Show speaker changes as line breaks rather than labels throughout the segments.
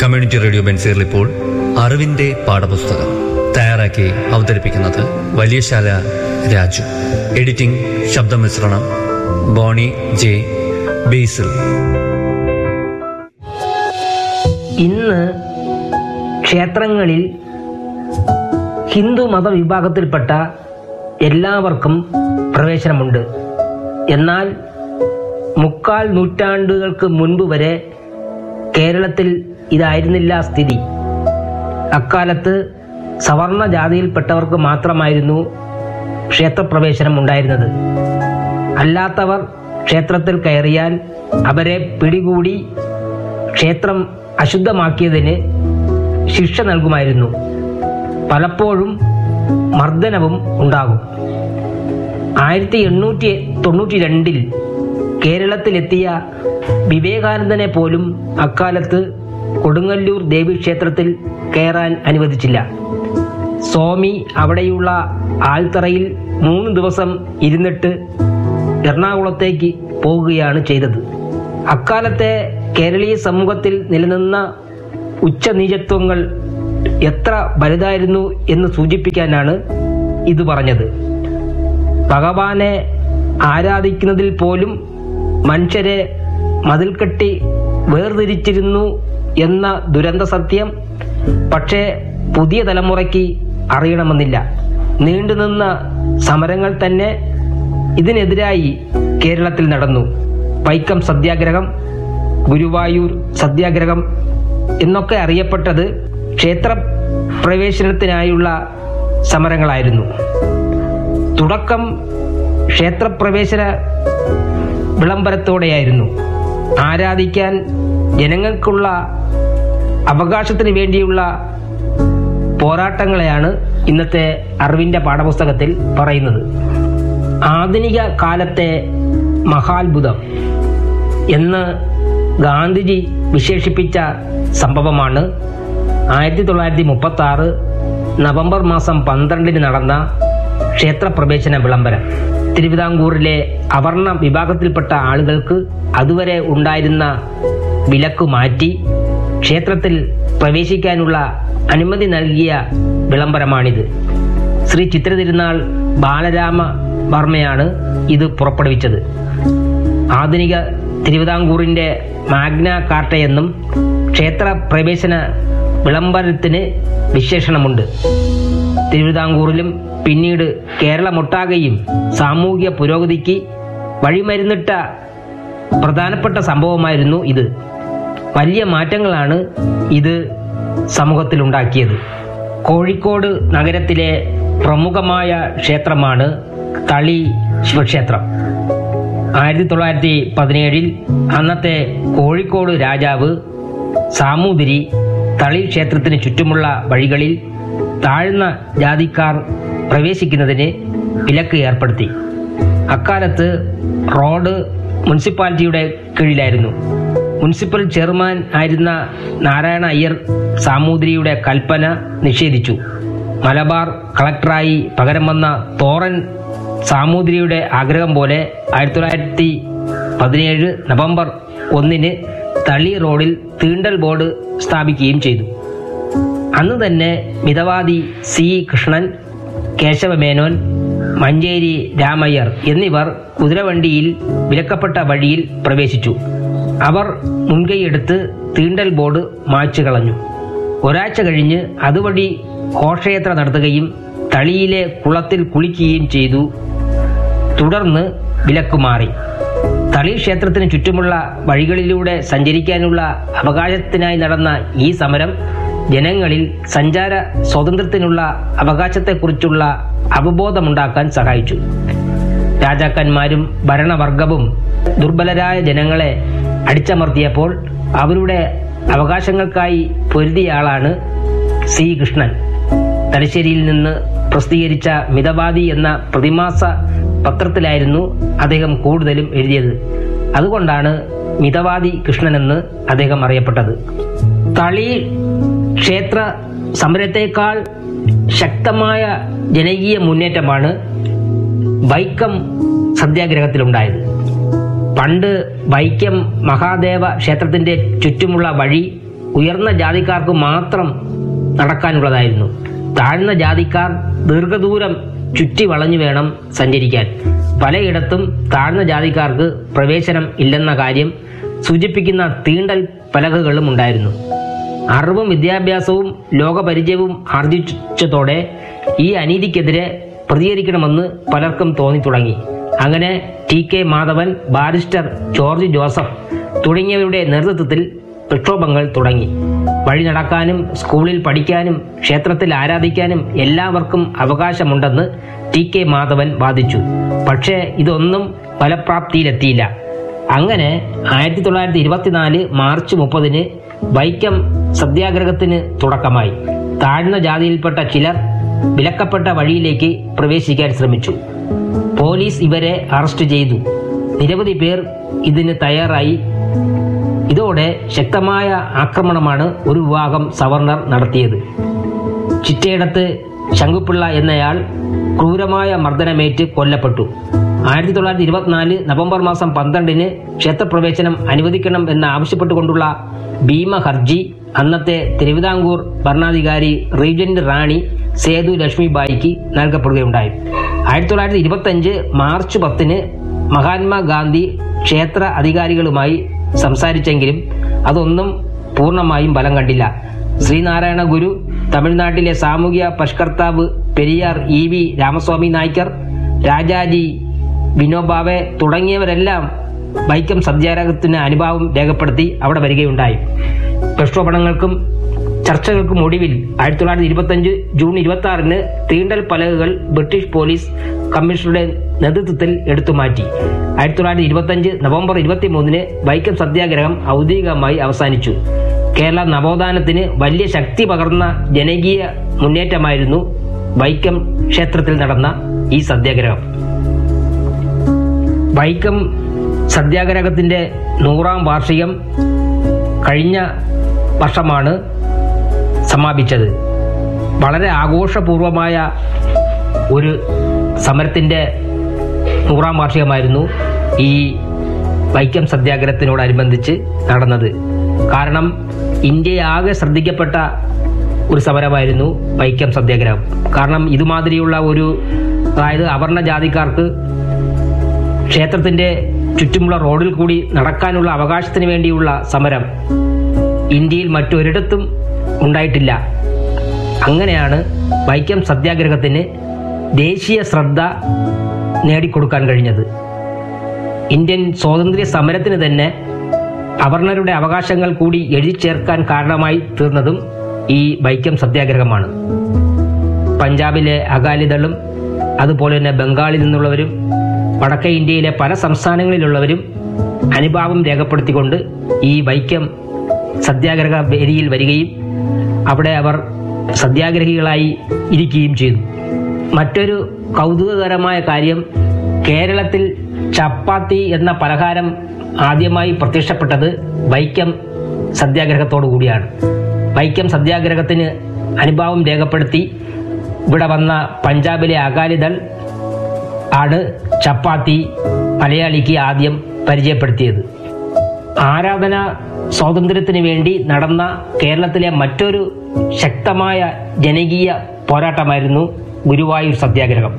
community radio ബെൻസീറിൽ ഇപ്പോൾ അറിവിന്റെ പാഠപുസ്തകം തയ്യാറാക്കി അവതരിപ്പിക്കുന്നത് വലിയശാല രാജു എഡിറ്റിംഗ് ശബ്ദമിശ്രണം ബോണി ജെ ബേസിൽ
ഇന്ന് ക്ഷേത്രങ്ങളിൽ ഹിന്ദു മതവിഭാഗത്തിൽപ്പെട്ട എല്ലാവർക്കും പ്രവേശനമുണ്ട് എന്നാൽ മുക്കാൽ നൂറ്റാണ്ടുകൾക്ക് മുൻപ് വരെ കേരളത്തിൽ ഇതായിരുന്നില്ല സ്ഥിതി അക്കാലത്ത് സവർണ ജാതിയിൽപ്പെട്ടവർക്ക് മാത്രമായിരുന്നു ക്ഷേത്രപ്രവേശനം ഉണ്ടായിരുന്നത് അല്ലാത്തവർ ക്ഷേത്രത്തിൽ കയറിയാൽ അവരെ പിടികൂടി ക്ഷേത്രം അശുദ്ധമാക്കിയതിന് ശിക്ഷ നൽകുമായിരുന്നു പലപ്പോഴും മർദ്ദനവും ഉണ്ടാകും ആയിരത്തി എണ്ണൂറ്റി തൊണ്ണൂറ്റി രണ്ടിൽ കേരളത്തിലെത്തിയ വിവേകാനന്ദനെ പോലും അക്കാലത്ത് കൊടുങ്ങല്ലൂർ ദേവീക്ഷേത്രത്തിൽ കയറാൻ അനുവദിച്ചില്ല സ്വാമി അവിടെയുള്ള ആൽത്തറയിൽ മൂന്ന് ദിവസം ഇരുന്നിട്ട് എറണാകുളത്തേക്ക് പോവുകയാണ് ചെയ്തത് അക്കാലത്തെ കേരളീയ സമൂഹത്തിൽ നിലനിന്ന ഉച്ചനീചത്വങ്ങൾ എത്ര വലുതായിരുന്നു എന്ന് സൂചിപ്പിക്കാനാണ് ഇത് പറഞ്ഞത് ഭഗവാനെ ആരാധിക്കുന്നതിൽ പോലും മനുഷ്യരെ മതിൽ കെട്ടി വേർതിരിച്ചിരുന്നു എന്ന ദുരന്ത സത്യം പക്ഷേ പുതിയ തലമുറയ്ക്ക് അറിയണമെന്നില്ല നീണ്ടുനിന്ന സമരങ്ങൾ തന്നെ ഇതിനെതിരായി കേരളത്തിൽ നടന്നു വൈക്കം സത്യാഗ്രഹം ഗുരുവായൂർ സത്യാഗ്രഹം എന്നൊക്കെ അറിയപ്പെട്ടത് ക്ഷേത്ര പ്രവേശനത്തിനായുള്ള സമരങ്ങളായിരുന്നു തുടക്കം ക്ഷേത്രപ്രവേശന വിളംബരത്തോടെയായിരുന്നു ആരാധിക്കാൻ ജനങ്ങൾക്കുള്ള അവകാശത്തിന് വേണ്ടിയുള്ള പോരാട്ടങ്ങളെയാണ് ഇന്നത്തെ അറിവിന്റെ പാഠപുസ്തകത്തിൽ പറയുന്നത് ആധുനിക കാലത്തെ മഹാത്ഭുതം എന്ന് ഗാന്ധിജി വിശേഷിപ്പിച്ച സംഭവമാണ് ആയിരത്തി തൊള്ളായിരത്തി മുപ്പത്തി ആറ് നവംബർ മാസം പന്ത്രണ്ടിന് നടന്ന ക്ഷേത്രപ്രവേശന വിളംബരം തിരുവിതാംകൂറിലെ അവർണ വിഭാഗത്തിൽപ്പെട്ട ആളുകൾക്ക് അതുവരെ ഉണ്ടായിരുന്ന വിലക്ക് മാറ്റി ക്ഷേത്രത്തിൽ പ്രവേശിക്കാനുള്ള അനുമതി നൽകിയ വിളംബരമാണിത് ശ്രീ ചിത്രതിരുനാൾ ബാലരാമ വർമ്മയാണ് ഇത് പുറപ്പെടുവിച്ചത് ആധുനിക തിരുവിതാംകൂറിന്റെ മാഗ്ന കാർട്ടയെന്നും ക്ഷേത്ര പ്രവേശന വിളംബരത്തിന് വിശേഷണമുണ്ട് തിരുവിതാംകൂറിലും പിന്നീട് കേരളമൊട്ടാകെയും സാമൂഹിക പുരോഗതിക്ക് വഴിമരുന്നിട്ട പ്രധാനപ്പെട്ട സംഭവമായിരുന്നു ഇത് വലിയ മാറ്റങ്ങളാണ് ഇത് സമൂഹത്തിലുണ്ടാക്കിയത് കോഴിക്കോട് നഗരത്തിലെ പ്രമുഖമായ ക്ഷേത്രമാണ് തളി ശിവക്ഷേത്രം ആയിരത്തി തൊള്ളായിരത്തി പതിനേഴിൽ അന്നത്തെ കോഴിക്കോട് രാജാവ് സാമൂതിരി തളി ക്ഷേത്രത്തിന് ചുറ്റുമുള്ള വഴികളിൽ താഴ്ന്ന ജാതിക്കാർ പ്രവേശിക്കുന്നതിന് വിലക്ക് ഏർപ്പെടുത്തി അക്കാലത്ത് റോഡ് മുനിസിപ്പാലിറ്റിയുടെ കീഴിലായിരുന്നു മുനിസിപ്പൽ ചെയർമാൻ ആയിരുന്ന നാരായണ അയ്യർ സാമൂതിരിയുടെ കൽപ്പന നിഷേധിച്ചു മലബാർ കളക്ടറായി പകരം വന്ന തോറൻ സാമൂതിരിയുടെ ആഗ്രഹം പോലെ ആയിരത്തി തൊള്ളായിരത്തി പതിനേഴ് നവംബർ ഒന്നിന് തളി റോഡിൽ തീണ്ടൽ ബോർഡ് സ്ഥാപിക്കുകയും ചെയ്തു അന്ന് തന്നെ മിതവാദി സി കൃഷ്ണൻ കേശവമേനോൻ മഞ്ചേരി രാമയ്യർ എന്നിവർ കുതിരവണ്ടിയിൽ വിലക്കപ്പെട്ട വഴിയിൽ പ്രവേശിച്ചു അവർ മുൻകൈയെടുത്ത് തീണ്ടൽ ബോർഡ് മായ്ച്ചു കളഞ്ഞു ഒരാഴ്ച കഴിഞ്ഞ് അതുവഴി ഘോഷയാത്ര നടത്തുകയും തളിയിലെ കുളത്തിൽ കുളിക്കുകയും ചെയ്തു തുടർന്ന് വിലക്ക് മാറി തളി ക്ഷേത്രത്തിന് ചുറ്റുമുള്ള വഴികളിലൂടെ സഞ്ചരിക്കാനുള്ള അവകാശത്തിനായി നടന്ന ഈ സമരം ജനങ്ങളിൽ സഞ്ചാര സ്വാതന്ത്ര്യത്തിനുള്ള അവകാശത്തെക്കുറിച്ചുള്ള അവബോധമുണ്ടാക്കാൻ സഹായിച്ചു രാജാക്കന്മാരും ഭരണവർഗവും ദുർബലരായ ജനങ്ങളെ അടിച്ചമർത്തിയപ്പോൾ അവരുടെ അവകാശങ്ങൾക്കായി പൊരുതിയയാളാണ് സി കൃഷ്ണൻ തലശ്ശേരിയിൽ നിന്ന് പ്രസിദ്ധീകരിച്ച മിതവാദി എന്ന പ്രതിമാസ പത്രത്തിലായിരുന്നു അദ്ദേഹം കൂടുതലും എഴുതിയത് അതുകൊണ്ടാണ് മിതവാദി കൃഷ്ണനെന്ന് അദ്ദേഹം അറിയപ്പെട്ടത് തളി ക്ഷേത്ര സമരത്തേക്കാൾ ശക്തമായ ജനകീയ മുന്നേറ്റമാണ് വൈക്കം സത്യാഗ്രഹത്തിലുണ്ടായത് പണ്ട് വൈക്കം മഹാദേവ ക്ഷേത്രത്തിന്റെ ചുറ്റുമുള്ള വഴി ഉയർന്ന ജാതിക്കാർക്ക് മാത്രം നടക്കാനുള്ളതായിരുന്നു താഴ്ന്ന ജാതിക്കാർ ദീർഘദൂരം ചുറ്റി വളഞ്ഞു വേണം സഞ്ചരിക്കാൻ പലയിടത്തും താഴ്ന്ന ജാതിക്കാർക്ക് പ്രവേശനം ഇല്ലെന്ന കാര്യം സൂചിപ്പിക്കുന്ന തീണ്ടൽ പലകകളും ഉണ്ടായിരുന്നു അറിവും വിദ്യാഭ്യാസവും ലോകപരിചയവും ആർജിച്ചതോടെ ഈ അനീതിക്കെതിരെ പ്രതികരിക്കണമെന്ന് പലർക്കും തോന്നി തുടങ്ങി അങ്ങനെ T K Madhavan barrister George Joseph തുടങ്ങിയവരുടെ നേതൃത്വത്തിൽ പ്രക്ഷോഭങ്ങൾ തുടങ്ങി വഴി നടക്കാനും സ്കൂളിൽ പഠിക്കാനും ക്ഷേത്രത്തിൽ ആരാധിക്കാനും എല്ലാവർക്കും അവകാശമുണ്ടെന്ന് ടി കെ മാധവൻ വാദിച്ചു പക്ഷേ ഇതൊന്നും ഫലപ്രാപ്തിയിലെത്തിയില്ല അങ്ങനെ ആയിരത്തി തൊള്ളായിരത്തി ഇരുപത്തിനാല് മാർച്ച് മുപ്പതിന് വൈക്കം സത്യാഗ്രഹത്തിന് തുടക്കമായി താഴ്ന്ന ജാതിയിൽപ്പെട്ട ചിലർ വിലക്കപ്പെട്ട വഴിയിലേക്ക് പ്രവേശിക്കാൻ ശ്രമിച്ചു പോലീസ് ഇവരെ അറസ്റ്റ് ചെയ്തു നിരവധി പേർ ഇതിന് തയ്യാറായി ഇതോടെ ശക്തമായ ആക്രമണമാണ് ഒരു വിഭാഗം സവർണർ നടത്തിയത് ചിറ്റയിടത്ത് ശങ്കുപിള്ള എന്നയാൾ ക്രൂരമായ മർദ്ദനമേറ്റ് കൊല്ലപ്പെട്ടു ആയിരത്തി തൊള്ളായിരത്തി ഇരുപത്തിനാല് നവംബർ മാസം പന്ത്രണ്ടിന് ക്ഷേത്രപ്രവേശനം അനുവദിക്കണം എന്ന് ആവശ്യപ്പെട്ടുകൊണ്ടുള്ള ഭീമ ഹർജി അന്നത്തെ തിരുവിതാംകൂർ ഭരണാധികാരി റീജന്റ് റാണി സേതു ലക്ഷ്മിബായിക്ക് നൽകപ്പെടുകയുണ്ടായി ആയിരത്തി തൊള്ളായിരത്തി ഇരുപത്തഞ്ച് മാർച്ച് പത്തിന് മഹാത്മാഗാന്ധി ക്ഷേത്ര അധികാരികളുമായി സംസാരിച്ചെങ്കിലും അതൊന്നും പൂർണ്ണമായും ഫലം കണ്ടില്ല ശ്രീനാരായണ ഗുരു തമിഴ്നാട്ടിലെ സാമൂഹ്യ പരിഷ്കർത്താവ് പെരിയാർ ഇ വി രാമസ്വാമി നായ്ക്കർ രാജാജി വിനോബാവെ തുടങ്ങിയവരെല്ലാം വൈക്കം സത്യാഗ്രഹത്തിന് അനുഭാവം രേഖപ്പെടുത്തി അവിടെ വരികയുണ്ടായി പ്രക്ഷോഭണങ്ങൾക്കും ചർച്ചകൾക്കും ഒടുവിൽ ആയിരത്തി തൊള്ളായിരത്തി ഇരുപത്തഞ്ച് ജൂൺ ഇരുപത്തി ആറിന് തീണ്ടൽ പലകകൾ ബ്രിട്ടീഷ് പോലീസ് കമ്മീഷണറുടെ നേതൃത്വത്തിൽ എടുത്തുമാറ്റി ആയിരത്തി തൊള്ളായിരത്തി ഇരുപത്തഞ്ച് നവംബർ ഇരുപത്തി മൂന്നിന് വൈക്കം സത്യാഗ്രഹം ഔദ്യോഗികമായി അവസാനിച്ചു കേരള നവോത്ഥാനത്തിന് വലിയ ശക്തി പകർന്ന ജനകീയ മുന്നേറ്റമായിരുന്നു വൈക്കം ക്ഷേത്രത്തിൽ നടന്ന ഈ സത്യാഗ്രഹം വൈക്കം സത്യാഗ്രഹത്തിന്റെ നൂറാം വാർഷികം കഴിഞ്ഞ വർഷമാണ് സമാപിച്ചത് വളരെ ആഘോഷപൂർവമായ ഒരു സമരത്തിന്റെ നൂറാം വാർഷികമായിരുന്നു ഈ വൈക്കം സത്യാഗ്രഹത്തിനോടനുബന്ധിച്ച് നടന്നത് കാരണം ഇന്ത്യയാകെ ശ്രദ്ധിക്കപ്പെട്ട ഒരു സമരമായിരുന്നു വൈക്കം സത്യാഗ്രഹം കാരണം ഇതുമാതിരിയുള്ള ഒരു അതായത് അവർണ ജാതിക്കാർക്ക് ക്ഷേത്രത്തിന്റെ ചുറ്റുമുള്ള റോഡിൽ കൂടി നടക്കാനുള്ള അവകാശത്തിന് വേണ്ടിയുള്ള സമരം ഇന്ത്യയിൽ മറ്റൊരിടത്തും ഉണ്ടായിട്ടില്ല അങ്ങനെയാണ് വൈക്കം സത്യാഗ്രഹത്തിന് ദേശീയ ശ്രദ്ധ നേടിക്കൊടുക്കാൻ കഴിഞ്ഞത് ഇന്ത്യൻ സ്വാതന്ത്ര്യ സമരത്തിന് തന്നെ അവർണരുടെ അവകാശങ്ങൾ കൂടി എഴുതി ചേർക്കാൻ കാരണമായി തീർന്നതും ഈ വൈക്കം സത്യാഗ്രഹമാണ് പഞ്ചാബിലെ അകാലിദളും അതുപോലെ തന്നെ ബംഗാളിൽ നിന്നുള്ളവരും വടക്കേ ഇന്ത്യയിലെ പല സംസ്ഥാനങ്ങളിലുള്ളവരും അനുഭാവം രേഖപ്പെടുത്തിക്കൊണ്ട് ഈ വൈക്കം സത്യാഗ്രഹ വേദിയിൽ വരികയും അവിടെ അവർ സത്യാഗ്രഹികളായി ഇരിക്കുകയും ചെയ്തു മറ്റൊരു കൗതുകകരമായ കാര്യം കേരളത്തിൽ ചപ്പാത്തി എന്ന പലഹാരം ആദ്യമായി പ്രത്യക്ഷപ്പെട്ടത് വൈക്കം സത്യാഗ്രഹത്തോടു കൂടിയാണ് വൈക്കം സത്യാഗ്രഹത്തിന് അനുഭാവം രേഖപ്പെടുത്തി ഇവിടെ വന്ന പഞ്ചാബിലെ അകാലിദൾ ആണ് ചപ്പാത്തി മലയാളിക്ക് ആദ്യം പരിചയപ്പെടുത്തിയത് ആരാധന സ്വാതന്ത്ര്യത്തിന് വേണ്ടി നടന്ന കേരളത്തിലെ മറ്റൊരു ശക്തമായ ജനകീയ പോരാട്ടമായിരുന്നു ഗുരുവായൂർ സത്യാഗ്രഹം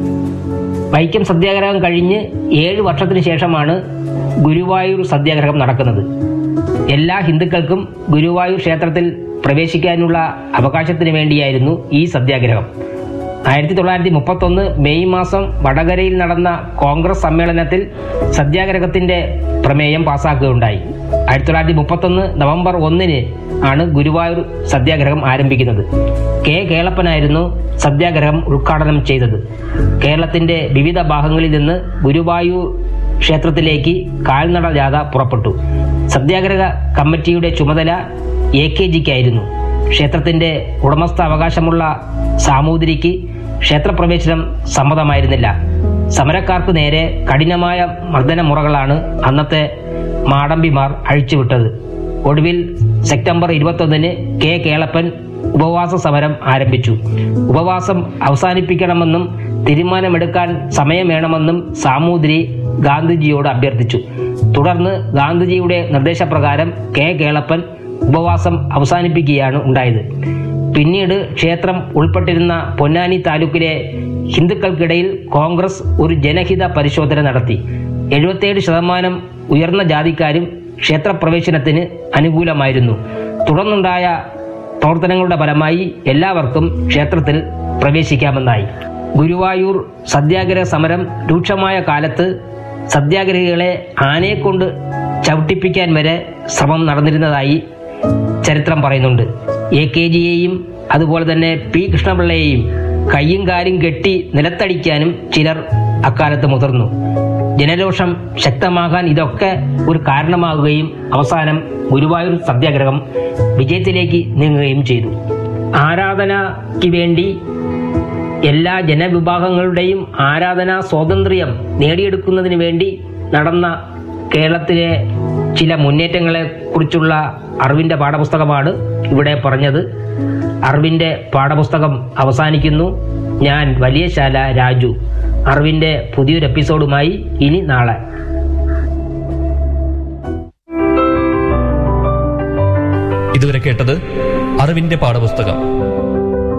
വൈക്കം സത്യാഗ്രഹം കഴിഞ്ഞ് ഏഴ് വർഷത്തിന് ശേഷമാണ് ഗുരുവായൂർ സത്യാഗ്രഹം നടക്കുന്നത് എല്ലാ ഹിന്ദുക്കൾക്കും ഗുരുവായൂർ ക്ഷേത്രത്തിൽ പ്രവേശിക്കാനുള്ള അവകാശത്തിന് വേണ്ടിയായിരുന്നു ഈ സത്യാഗ്രഹം ആയിരത്തി തൊള്ളായിരത്തി മുപ്പത്തൊന്ന് മെയ് മാസം വടകരയിൽ നടന്ന കോൺഗ്രസ് സമ്മേളനത്തിൽ സത്യാഗ്രഹത്തിന്റെ പ്രമേയം പാസാക്കുകയുണ്ടായി ആയിരത്തി തൊള്ളായിരത്തി മുപ്പത്തൊന്ന് നവംബർ ഒന്നിന് ആണ് ഗുരുവായൂർ സത്യാഗ്രഹം ആരംഭിക്കുന്നത് കെ കേളപ്പനായിരുന്നു സത്യാഗ്രഹം ഉദ്ഘാടനം ചെയ്തത് കേരളത്തിന്റെ വിവിധ ഭാഗങ്ങളിൽ നിന്ന് ഗുരുവായൂർ ക്ഷേത്രത്തിലേക്ക് കാൽനട ജാഥ പുറപ്പെട്ടു സത്യാഗ്രഹ കമ്മിറ്റിയുടെ ചുമതല എ കെ ജിക്കായിരുന്നു ക്ഷേത്രത്തിന്റെ ഉടമസ്ഥ അവകാശമുള്ള സാമൂതിരിക്ക് ക്ഷേത്രപ്രവേശനം സമ്മതമായിരുന്നില്ല സമരക്കാർക്ക് നേരെ കഠിനമായ മർദ്ദന മുറകളാണ് അന്നത്തെ മാടമ്പിമാർ അഴിച്ചുവിട്ടത് ഒടുവിൽ സെപ്റ്റംബർ ഇരുപത്തൊന്നിന് കെ കേളപ്പൻ ഉപവാസ സമരം ആരംഭിച്ചു ഉപവാസം അവസാനിപ്പിക്കണമെന്നും തീരുമാനമെടുക്കാൻ സമയം വേണമെന്നും സാമൂതിരി ഗാന്ധിജിയോട് അഭ്യർത്ഥിച്ചു തുടർന്ന് ഗാന്ധിജിയുടെ നിർദ്ദേശപ്രകാരം കെ കേളപ്പൻ ഉപവാസം അവസാനിപ്പിക്കുകയാണ് ഉണ്ടായത് പിന്നീട് ക്ഷേത്രം ഉൾപ്പെട്ടിരുന്ന പൊന്നാനി താലൂക്കിലെ ഹിന്ദുക്കൾക്കിടയിൽ കോൺഗ്രസ് ഒരു ജനഹിത പരിശോധന നടത്തി എഴുപത്തിയേഴ് ശതമാനം ഉയർന്ന ജാതിക്കാരും ക്ഷേത്രപ്രവേശനത്തിന് അനുകൂലമായിരുന്നു തുടർന്നുണ്ടായ പ്രവർത്തനങ്ങളുടെ ഫലമായി എല്ലാവർക്കും ക്ഷേത്രത്തിൽ പ്രവേശിക്കാമെന്നായി ഗുരുവായൂർ സത്യാഗ്രഹ സമരം രൂക്ഷമായ കാലത്ത് സത്യാഗ്രഹികളെ ആനയെക്കൊണ്ട് ചവിട്ടിപ്പിക്കാൻ വരെ ശ്രമം നടന്നിരുന്നതായി ചരിത്രം പറയുന്നുണ്ട് എ കെ ജിയെയും അതുപോലെ തന്നെ പി കൃഷ്ണപിള്ളയെയും കയ്യും കാലും കെട്ടി നിലത്തടിക്കാനും ചിലർ അക്കാലത്ത് മുതിർന്നു ജനരോഷം ശക്തമാകാൻ ഇതൊക്കെ ഒരു കാരണമാകുകയും അവസാനം ഗുരുവായൂർ സത്യാഗ്രഹം വിജയത്തിലേക്ക് നീങ്ങുകയും ചെയ്തു ആരാധനയ്ക്ക് വേണ്ടി എല്ലാ ജനവിഭാഗങ്ങളുടെയും ആരാധനാ സ്വാതന്ത്ര്യം നേടിയെടുക്കുന്നതിന് വേണ്ടി നടന്ന കേരളത്തിലെ ചില മുന്നേറ്റങ്ങളെ കുറിച്ചുള്ള അറിവിന്റെ പാഠപുസ്തകമാണ് ഇവിടെ പറഞ്ഞത് അറിവിന്റെ പാഠപുസ്തകം അവസാനിക്കുന്നു ഞാൻ വലിയശാല രാജു അറിവിന്റെ പുതിയൊരു എപ്പിസോഡുമായി ഇനി നാളെ
ഇതുവരെ കേട്ടത് അറിവിന്റെ പാഠപുസ്തകം